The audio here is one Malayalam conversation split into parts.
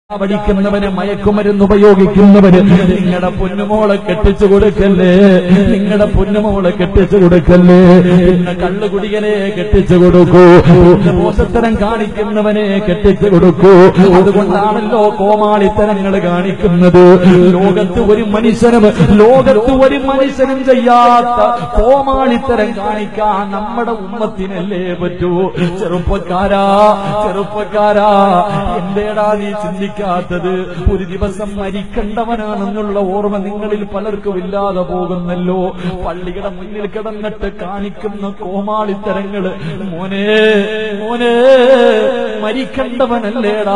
പഠിക്കുന്നവന് മയക്കുമരുന്ന് ഉപയോഗിക്കുന്നവന് നിങ്ങളുടെ പൊന്നുമോളെ കെട്ടിച്ചു കൊടുക്കല്ലേ നിങ്ങളുടെ പൊന്നുമോളെ കെട്ടിച്ചു കൊടുക്കല്ലേ ഇന്ന് കള്ളുകുടിയനെ കെട്ടിച്ചു കൊടുക്കൂ ഇന്ന് മോശത്തരം കാണിക്കുന്നവനെ കെട്ടിച്ചു കൊടുക്കൂ അതുകൊണ്ടാണല്ലോ കോമാളിത്തരങ്ങൾ കാണിക്കുന്നത് ലോകത്ത് ഒരു മനുഷ്യനും ലോകത്ത് ഒരു മനുഷ്യനും ചെയ്യാത്ത കോമാളിത്തരം കാണിക്കാൻ നമ്മുടെ ഉമ്മത്തിനല്ലേ പറ്റൂ ചെറുപ്പക്കാരാ ചെറുപ്പക്കാരാ എന്തേടാ നീ ചിന്തിക്കാത്തത് ഒരു ദിവസം മരിക്കണ്ടവനാണെന്നുള്ള ഓർമ്മ നിങ്ങളിൽ പലർക്കും ഇല്ലാതെ പോകുന്നല്ലോ പള്ളിയുടെ മുന്നിൽ കിടന്നിട്ട് കാണിക്കുന്ന കോമാളിത്തരങ്ങള് മോനെ മോനെ മരിക്കണ്ടവനല്ലേടാ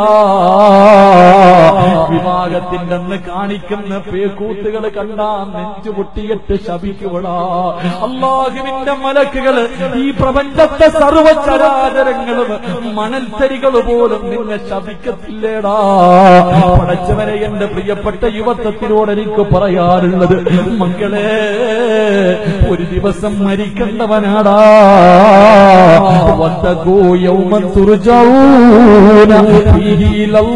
വിവാഹത്തിന്റെ അന്ന് കാണിക്കുന്ന പേക്കൂത്തുകൾ കണ്ടാ നെഞ്ചു പൊട്ടിയിട്ട് ശപിക്കുവടാ അള്ളാഹുവിന്റെ മലക്കുകള് ഈ പ്രപഞ്ചത്തെ സർവചരാചരങ്ങളും മണൽത്തരികൾ പോലും നിന്നെ ശപിക്കത്തില്ലേടാ പടച്ചവനെ എന്റെ പ്രിയപ്പെട്ട യുവത്വത്തിനോട് എനിക്ക് പറയാറുള്ളത് മക്കളെ ഒരു ദിവസം മരിക്കേണ്ടവനാടാ വത്തകൂ യൗമൻ തുർജഊന ഫീഹി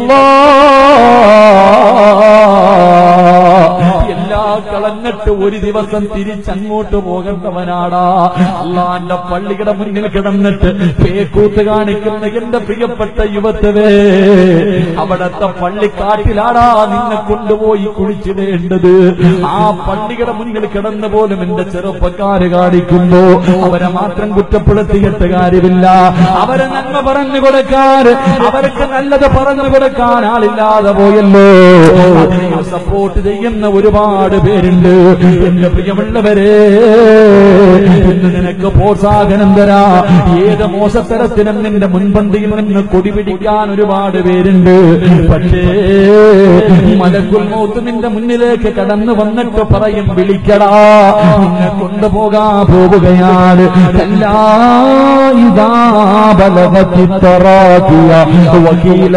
ഇലല്ലാഹ്. എല്ലാ കളഞ്ഞിട്ട് ഒരു ദിവസം തിരിച്ചങ്ങോട്ട് പോകേണ്ടവനാടാ അള്ളാന്റെ പള്ളിയുടെ മുന്നിൽ കിടന്നിട്ട് പേക്കൂത്ത് കാണിക്കുന്ന എന്റെ പ്രിയപ്പെട്ട യുവത്തവേ അവിടത്തെ പള്ളിക്കാട്ടിലാടാ നിന്നെ കൊണ്ടുപോയി കുളിച്ചിടേണ്ടത് ആ പള്ളിയുടെ മുന്നിൽ കിടന്നു പോലും എന്റെ ചെറുപ്പക്കാര് കാണിക്കുമ്പോ അവരെ മാത്രം കുറ്റപ്പെടുത്തിയിട്ട് കാര്യമില്ല അവരെ നന്മ പറഞ്ഞു കൊടുക്കാൻ അവർക്ക് നല്ലത് പറഞ്ഞു കൊടുക്കാൻ ആളില്ലാതെ പോയല്ലോ അതിനെ സപ്പോർട്ട് ചെയ്യുന്ന ഒരുപാട് പേരുണ്ട് എന്റെ പ്രിയമുള്ളവരെ ഇന്ന് നിനക്ക് പ്രോത്സാഹനം തരാ ഏത് മോശത്തരത്തിനും നിന്റെ മുൻപന്തിയിൽ നിന്ന് കൊടി പിടിക്കാൻ ഒരുപാട് പേരുണ്ട് പക്ഷേ മലക്കുൽ മൗത്ത് നിന്റെ മുന്നിലേക്ക് കടന്നു വന്നിട്ട് പറയും വിളിക്കടാ നിന്നെ കൊണ്ടുപോകാ പോവുകയാണ് എല്ലാ ഇതാ ബലവത്തി തറാക്കിയ വക്കീല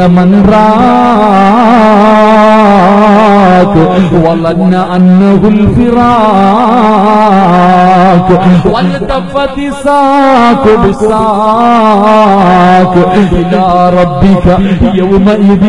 മൻറാക്ക് وظن أنه الفراق والتفت الساق بالساق إلى ربك يومئذ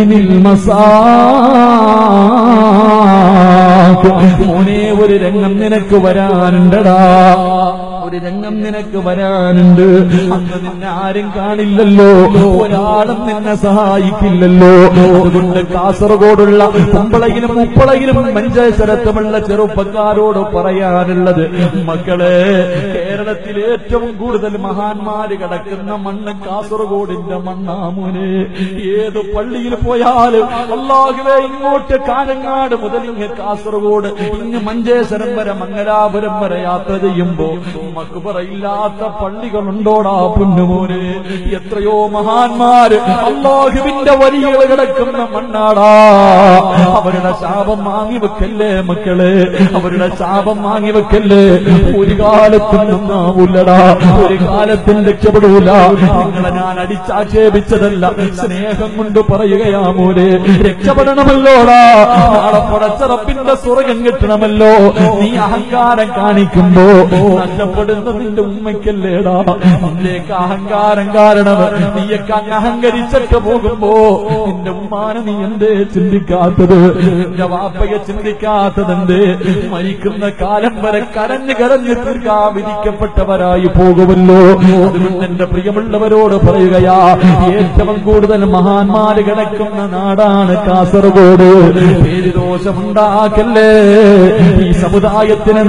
المساق മോനെ ഒരു രംഗം നിനക്ക് വരാനുണ്ടടാ ഒരു രംഗം നിനക്ക് വരാനുണ്ട് അന്ന് നിന്നെ ആരും കാണില്ലല്ലോ ഒരാളും നിന്നെ സഹായിക്കില്ലല്ലോ അതുകൊണ്ട് കാസർഗോഡുള്ള കുമ്പളയിലും ഉപ്പളയിലും മഞ്ചേശ്വരത്തുമുള്ള ചെറുപ്പക്കാരോട് പറയാനുള്ളത് മക്കളെ കേരളത്തിൽ ഏറ്റവും കൂടുതൽ മഹാന്മാര് കിടക്കുന്ന മണ്ണ് കാസർഗോഡിന്റെ മണ്ണാമുന് ഏത് പള്ളിയിൽ പോയാലും അള്ളാഹുവേ ഇങ്ങോട്ട് കാഞ്ഞങ്ങാട് മുതൽ ഇങ്ങ് കാസർഗോഡ് ഇങ്ങ് മഞ്ചേശ്വരം വരെ മംഗലാപുരം വരെ യാത്ര ചെയ്യുമ്പോ മക്കുപറയില്ലാത്ത പള്ളികളുണ്ടോടാ പൊന്നുമോനെ എത്രയോ മഹാന്മാര് അള്ളാഹുവിന്റെ വരികൾ കിടക്കുന്ന മണ്ണാടാ അവരുടെ ശാപം വാങ്ങി വെക്കല്ലേ മക്കളെ അവരുടെ ശാപം വാങ്ങി വെക്കല്ലേ ഒരു കാലത്തും നന്നാവൂലടാ ഒരു കാലത്തും രക്ഷപ്പെടൂല നിങ്ങളെ ഞാൻ അടിച്ചാക്ഷേപിച്ചതല്ല സ്നേഹം കൊണ്ട് പറയുകയാ മോനെ രക്ഷപ്പെടണമല്ലോടാ നാളെ പടച്ചറപ്പിന്റെ സ്വർഗം കിട്ടണമല്ലോ നീ അഹങ്കാരം കാണിക്കുമ്പോ നഷ്ടപ്പെടുന്ന നിന്റെ ഉമ്മയ്ക്കല്ലേടാ നിന്റെയൊക്കെ അഹങ്കാരം കാരണം നീയൊക്കെ അങ്ങ് അഹങ്കരിച്ചിട്ട് പോകുമ്പോ നിന്റെ ഉമ്മാനെ നീ എന്തേ ചിന്തിക്കാത്തത് നിന്റെ വാപ്പയെ ചിന്തിക്കാത്തതെന്ത് മരിക്കുന്ന കാലം വരെ കരഞ്ഞു കരഞ്ഞു തീർക്കാ വിധിക്കപ്പെട്ടവരായി പോകുമല്ലോ അതുകൊണ്ട് എന്റെ പ്രിയമുള്ളവരോട് പറയുകയാ ഏറ്റവും കൂടുതൽ മഹാന്മാര് കിടക്കുന്ന നാടാണ് കാസർഗോഡ് പേരുദോഷമുണ്ടാക്കല്ലേ ഈ സമുദായത്തിന്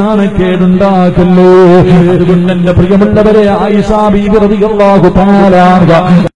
നാണക്കേടുണ്ടാക്കല്ലേ അതുകൊണ്ട് എന്റെ പ്രിയമുള്ളവരെ ആയിഷാ ബീവി റളിയല്ലാഹു തആല